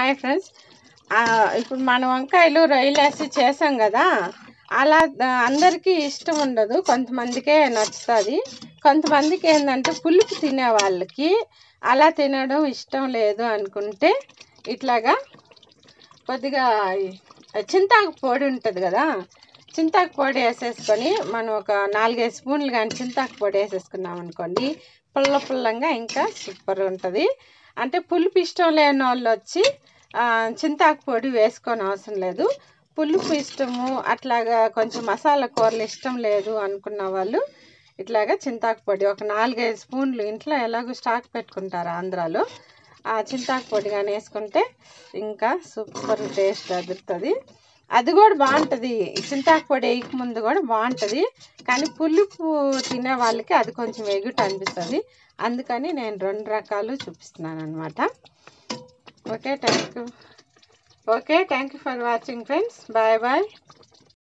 hi friends ఇప్పుడు మన వంకాయలు రొయ్యలు వేసి చేసాం కదా అలా ఆ, అందరికీ ఇష్టం ఉండదు కొంతమందికే నచ్చుతుంది కొంతమందికి ఏంటంటే పులుపు తినే వాళ్ళకి అలా తినడం ఇష్టం లేదు అనుకుంటే ఇట్లాగా కొద్దిగా ఈ చింతాకు పొడి ఉంటుంది కదా చింతాకు పొడి వేసేసుకొని మనం ఒక నాలుగైదు స్పూన్లు కానీ చింతాకు పొడి వేసేసుకున్నాం అనుకోండి పుల్ల పుల్లంగా ఇంకా సూపర్ ఉంటుంది అంటే పులుపు ఇష్టం లేని వాళ్ళు వచ్చి ఆ, చింతాకు పొడి వేసుకొని అవసరం లేదు పులుపు ఇష్టము అట్లాగా కొంచెం మసాలా కూరలు ఇష్టం లేదు అనుకున్న వాళ్ళు ఇట్లాగా చింతాకు పొడి ఒక నాలుగైదు స్పూన్లు ఇంట్లో ఎలాగో స్టాక్ పెట్టుకుంటారు ఆంధ్రాలో ఆ చింతాకు పొడి కానీ వేసుకుంటే ఇంకా సూపర్ టేస్ట్ అదురుతుంది అది కూడా బాగుంటుంది ఈ చింతాకు పొడి వేయక ముందు కూడా బాగుంటుంది కానీ పులుపు తినే వాళ్ళకి అది కొంచెం ఎగుట అనిపిస్తుంది అందుకని నేను రెండు రకాలు చూపిస్తున్నాను అనమాట okay thank you okay thank you for watching friends bye bye